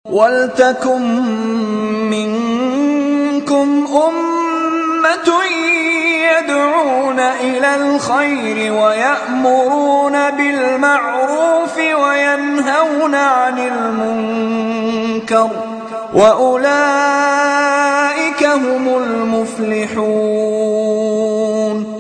وَلْتَكُن مِّنكُمْ أُمَّةٌ يَدْعُونَ إِلَى الْخَيْرِ وَيَأْمُرُونَ بِالْمَعْرُوفِ وَيَنْهَوْنَ عَنِ الْمُنكَرِ ۚ وَأُولَٰئِكَ هُمُ الْمُفْلِحُونَ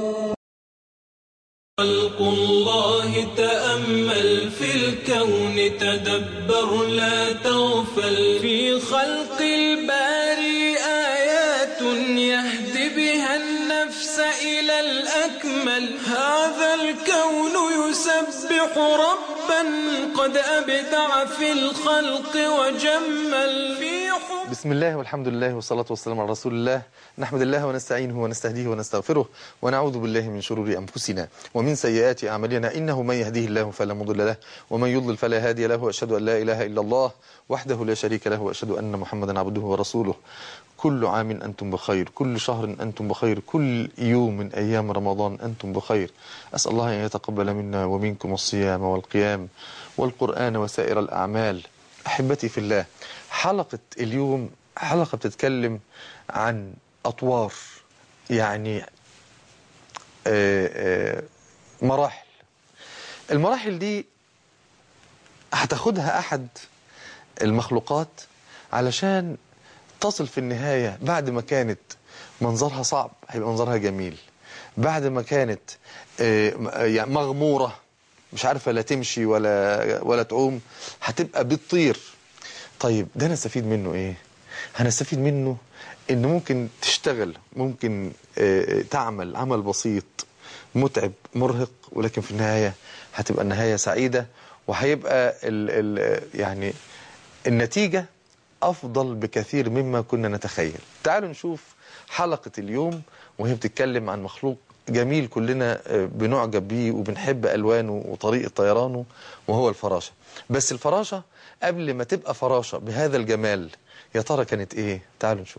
خلق الله تأمل في الكون تدبر لا تغفل في خلق الباري آيات يهدي بها النفس إلى الأكمل هذا الكون يسبح ربا قد أبدع في الخلق وجمل في حب بسم الله والحمد لله والصلاة والسلام على رسول الله نحمد الله ونستعينه ونستهديه ونستغفره ونعوذ بالله من شرور أنفسنا ومن سيئات أعمالنا إنه من يهديه الله فلا مضل له ومن يضلل فلا هادي له وأشهد أن لا إله إلا الله وحده لا شريك له وأشهد أن محمدا عبده ورسوله كل عام أنتم بخير كل شهر أنتم بخير كل يوم من أيام رمضان أنتم بخير أسأل الله أن يتقبل منا ومنكم الصيام والقيام والقرآن وسائر الأعمال أحبتي في الله حلقة اليوم حلقة بتتكلم عن أطوار يعني آه، آه، مراحل المراحل دي هتاخدها أحد المخلوقات علشان تصل في النهاية بعد ما كانت منظرها صعب هيبقى منظرها جميل بعد ما كانت آه، يعني مغمورة مش عارفة لا تمشي ولا ولا تعوم هتبقى بتطير طيب ده نستفيد منه ايه هنستفيد منه ان ممكن تشتغل ممكن آه، تعمل عمل بسيط متعب مرهق ولكن في النهاية هتبقى النهاية سعيدة وهيبقى ال ال يعني النتيجة أفضل بكثير مما كنا نتخيل تعالوا نشوف حلقة اليوم وهي بتتكلم عن مخلوق جميل كلنا آه، بنعجب بيه وبنحب ألوانه وطريقة طيرانه وهو الفراشة بس الفراشة قبل ما تبقى فراشة بهذا الجمال يا ترى كانت ايه تعالوا نشوف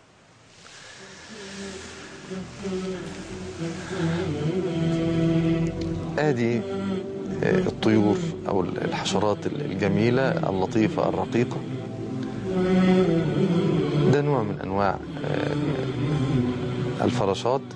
ادي آه، الطيور او الحشرات الجميلة اللطيفة الرقيقة ده نوع من انواع آه، الفراشات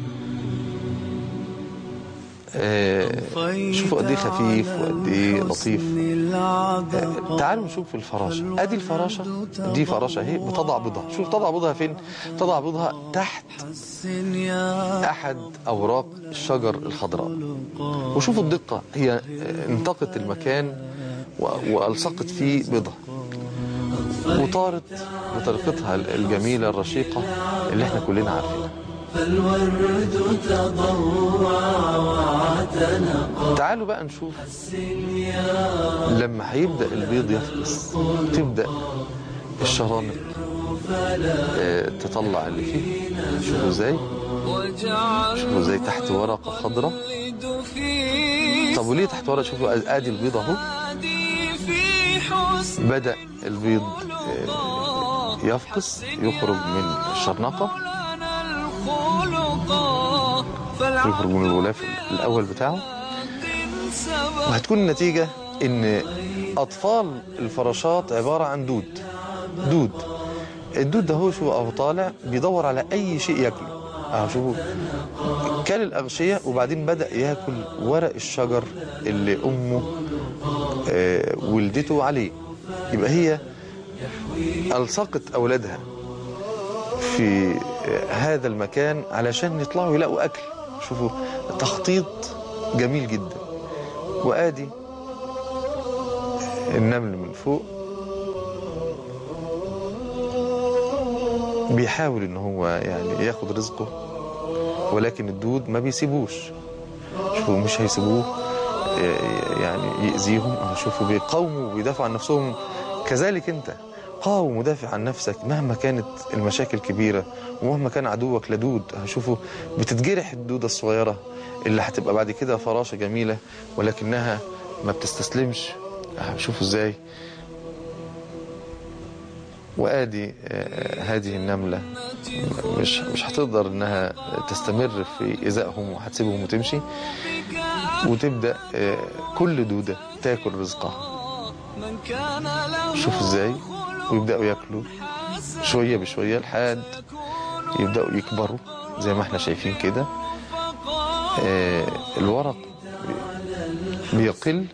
آه، شوفوا قد ايه خفيف وقد ايه لطيف آه، تعالوا نشوف الفراشة ادي الفراشة دي فراشة اهي بتضع بيضها شوف تضع بيضها فين تضع بيضها تحت احد اوراق الشجر الخضراء وشوفوا الدقة هي آه، انتقت المكان و- والصقت فيه بيضها وطارت بطريقتها الجميلة الرشيقة اللي احنا كلنا عارفينها تعالوا بقى نشوف لما هيبدأ البيض يفقس تبدأ الشرانق آه، تطلع اللي فيه شوفوا ازاي شوفوا ازاي تحت ورقة خضراء وجعل في طب وليه تحت ورقة شوفوا ادي البيض اهو سعدي في حسن بدأ البيض آه، يفقس يخرج من الشرنقة لنا الخلق يخرج من الغلاف الأول بتاعه سبق وهتكون النتيجة ان اطفال الفراشات عبارة عن دود دود الدود ده هو شو اهو طالع بيدور على اي شيء ياكله اهو شوفوا كل الاغشية وبعدين بدأ ياكل ورق الشجر اللي امه آه، ولدته عليه يبقى هي الصقت اولادها في آه، هذا المكان علشان يطلعوا يلاقوا اكل شوفوا تخطيط جميل جدا وادي النمل من فوق بيحاول ان هو يعني ياخد رزقه ولكن الدود ما بيسيبوش شوفوا مش هيسيبوه آه، يعني يأذيهم أهو شوفوا بيقاوموا وبيدافعوا عن نفسهم كذلك انت قاوم ودافع عن نفسك مهما كانت المشاكل كبيرة ومهما كان عدوك لدود أهو شوفوا بتتجرح الدودة الصغيرة اللي هتبقى بعد كده فراشة جميلة ولكنها ما بتستسلمش أهو شوفوا ازاي وادي آه، هذه النملة مش مش هتقدر انها تستمر في ايذائهم وهتسيبهم وتمشي وتبدا آه، كل دوده تاكل رزقها من كان له شوف ازاي ويبداوا ياكلوا شويه بشويه لحد يبداوا يكبروا زي ما احنا شايفين كده آه الورق بيقل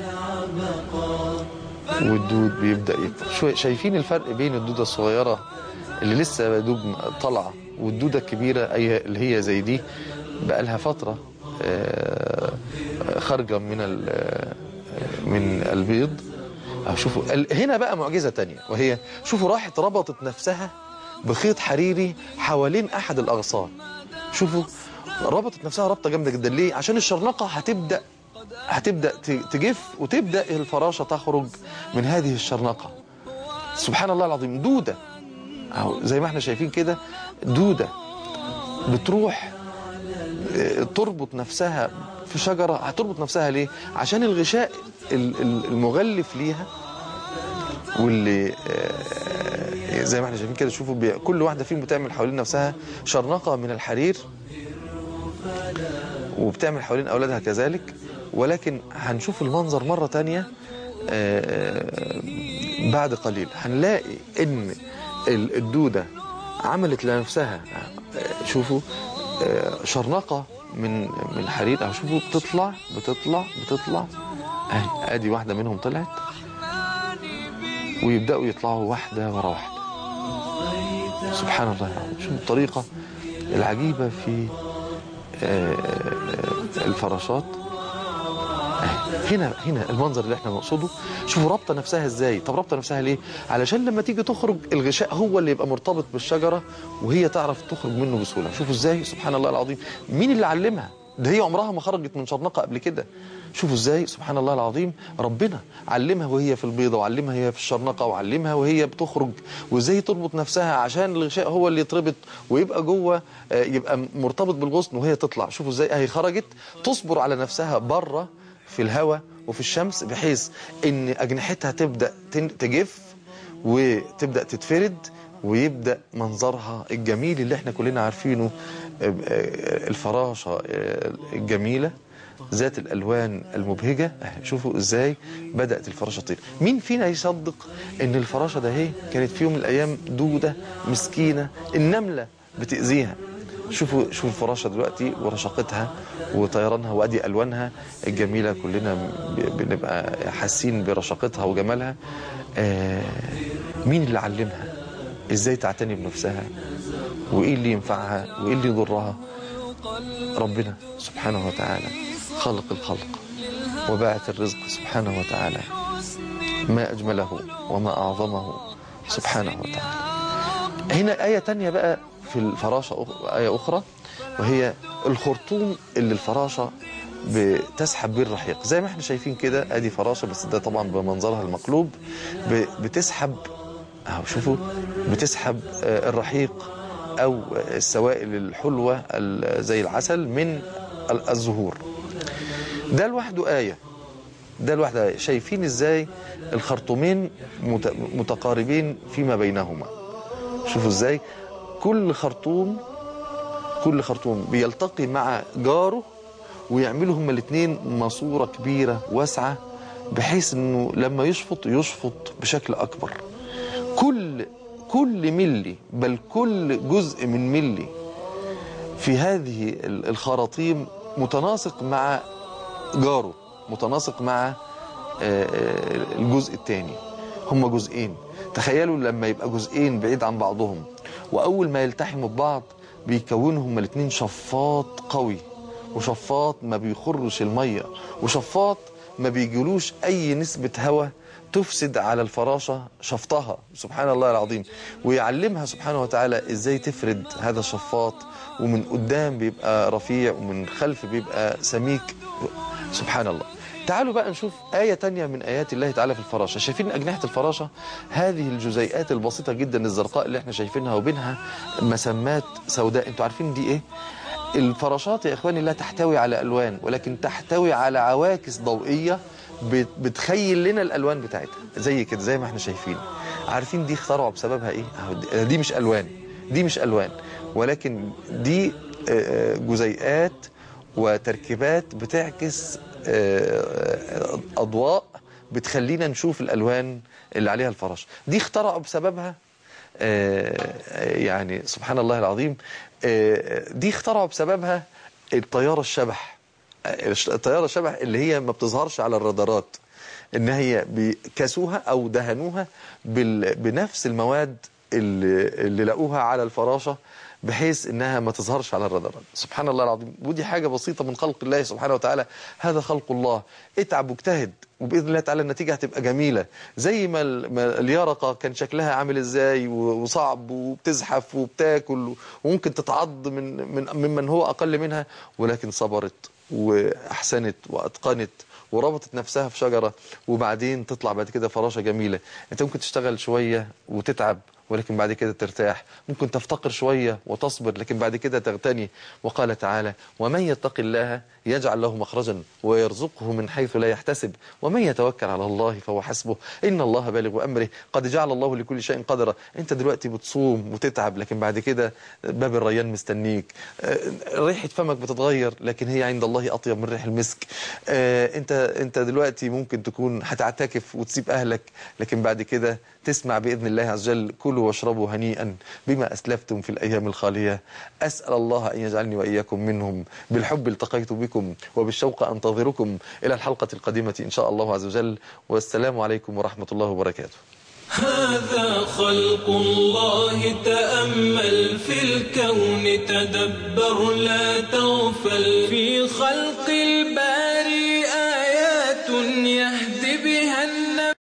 والدود بيبدا يكبر شويه شايفين الفرق بين الدوده الصغيره اللي لسه يا دوب طالعه والدوده الكبيره أي اللي هي زي دي بقى لها فتره آه، خارجه من ال- من البيض أو شوفوا ال- هنا بقى معجزه تانية وهي شوفوا راحت ربطت نفسها بخيط حريري حوالين احد الاغصان شوفوا ربطت نفسها ربطه جامده جدا ليه عشان الشرنقه هتبدا هتبدا ت- تجف وتبدا الفراشه تخرج من هذه الشرنقه سبحان الله العظيم دوده أهو زي ما احنا شايفين كده دوده بتروح آه، تربط نفسها في شجره هتربط نفسها ليه عشان الغشاء ال- ال- المغلف ليها واللي آه، زي ما احنا شايفين كده شوفوا بي- كل واحده فيهم بتعمل حوالين نفسها شرنقه من الحرير وبتعمل حوالين اولادها كذلك ولكن هنشوف المنظر مره تانية آه، بعد قليل هنلاقي ان ال- الدوده عملت لنفسها آه، شوفوا آه، شرنقه من من حرير اهو شوفوا بتطلع بتطلع بتطلع اهي ادي واحده منهم طلعت ويبداوا يطلعوا واحده ورا واحده سبحان الله العظيم شوفوا الطريقه العجيبه في آه، آه، الفراشات أهي. هنا هنا المنظر اللي احنا نقصده شوفوا رابطه نفسها ازاي طب رابطه نفسها ليه علشان لما تيجي تخرج الغشاء هو اللي يبقى مرتبط بالشجره وهي تعرف تخرج منه بسهوله شوفوا ازاي سبحان الله العظيم مين اللي علمها ده هي عمرها ما خرجت من شرنقه قبل كده شوفوا ازاي سبحان الله العظيم ربنا علمها وهي في البيضه وعلمها وهي في الشرنقه وعلمها وهي بتخرج وازاي تربط نفسها عشان الغشاء هو اللي يتربط ويبقى جوه آه، يبقى مرتبط بالغصن وهي تطلع شوفوا ازاي اهي خرجت تصبر على نفسها بره في الهواء وفي الشمس بحيث ان اجنحتها تبدا تن- تجف وتبدا تتفرد ويبدا منظرها الجميل اللي احنا كلنا عارفينه آه، آه، الفراشه آه، الجميله ذات الالوان المبهجه أهي شوفوا ازاي بدات الفراشه تطير مين فينا يصدق ان الفراشه ده هي كانت في يوم من الايام دوده مسكينه النمله بتاذيها شوفوا شوفوا الفراشه دلوقتي ورشاقتها وطيرانها وادي الوانها الجميله كلنا ب- بنبقى حاسين برشاقتها وجمالها آه مين اللي علمها ازاي تعتني بنفسها وايه اللي ينفعها وايه اللي يضرها ربنا سبحانه وتعالى خلق الخلق وباعث الرزق سبحانه وتعالى ما أجمله وما أعظمه سبحانه وتعالى هنا آية تانية بقى في الفراشة أخ- آية أخرى وهي الخرطوم اللي الفراشة بتسحب بيه الرحيق زي ما احنا شايفين كده ادي فراشة بس ده طبعا بمنظرها المقلوب ب- بتسحب اهو شوفوا بتسحب آه، الرحيق او السوائل الحلوة ال- زي العسل من ال- الزهور ده لوحده آية ده لوحده آية شايفين ازاي الخرطومين مت- متقاربين فيما بينهما شوفوا ازاي كل خرطوم كل خرطوم بيلتقي مع جاره ويعملوا هما الاثنين ماسوره كبيره واسعه بحيث انه لما يشفط يشفط بشكل اكبر كل كل ملي بل كل جزء من ملي في هذه ال- الخراطيم متناسق مع جاره متناسق مع آه، آه، الجزء الثاني هما جزئين تخيلوا لما يبقى جزئين بعيد عن بعضهم واول ما يلتحموا ببعض بيكونوا هما الاثنين شفاط قوي وشفاط ما بيخرش الميه وشفاط ما بيجيلوش اي نسبه هواء تفسد على الفراشه شفطها سبحان الله العظيم ويعلمها سبحانه وتعالى ازاي تفرد هذا الشفاط ومن قدام بيبقى رفيع ومن خلف بيبقى سميك سبحان الله تعالوا بقى نشوف آية تانية من آيات الله تعالى في الفراشة شايفين أجنحة الفراشة هذه الجزيئات البسيطة جدا الزرقاء اللي احنا شايفينها وبينها مسمات سوداء انتوا عارفين دي ايه الفراشات يا اخواني لا تحتوي على الوان ولكن تحتوي على عواكس ضوئيه بت- بتخيل لنا الالوان بتاعتها زي كده زي ما احنا شايفين عارفين دي اخترعوا بسببها ايه أهو دي- دي مش الوان دي مش الوان ولكن دي آه، آه، جزيئات وتركيبات بتعكس آه، آه، اضواء بتخلينا نشوف الالوان اللي عليها الفراش دي اخترعوا بسببها آه، يعني سبحان الله العظيم آه، دي اخترعوا بسببها الطياره الشبح آه، الطياره الشبح اللي هي ما بتظهرش على الرادارات ان هي بكسوها او دهنوها بال- بنفس المواد اللي, اللي لقوها على الفراشه بحيث انها ما تظهرش على الرادارات سبحان الله العظيم ودي حاجه بسيطه من خلق الله سبحانه وتعالى هذا خلق الله اتعب واجتهد وباذن الله تعالى النتيجه هتبقى جميله زي ما ال- ما اليرقه كان شكلها عامل ازاي و- وصعب وبتزحف وبتاكل وممكن تتعض من من ممن هو اقل منها ولكن صبرت واحسنت واتقنت وربطت نفسها في شجره وبعدين تطلع بعد كده فراشه جميله انت ممكن تشتغل شويه وتتعب ولكن بعد كده ترتاح ممكن تفتقر شوية وتصبر لكن بعد كده تغتني وقال تعالى ومن يتق الله يجعل له مخرجا ويرزقه من حيث لا يحتسب ومن يتوكل على الله فهو حسبه إن الله بالغ أمره قد جعل الله لكل شيء قدرا أنت دلوقتي بتصوم وتتعب لكن بعد كده باب الريان مستنيك آه، ريحة فمك بتتغير لكن هي عند الله أطيب من ريح المسك آه، أنت أنت دلوقتي ممكن تكون هتعتكف وتسيب أهلك لكن بعد كده تسمع بإذن الله عز وجل كلوا واشربوا هنيئا بما أسلفتم في الأيام الخالية أسأل الله أن يجعلني وإياكم منهم بالحب التقيت بكم وبالشوق أنتظركم إلى الحلقة القادمة إن شاء الله عز وجل والسلام عليكم ورحمة الله وبركاته هذا خلق الله تأمل في الكون تدبر لا تغفل في خلق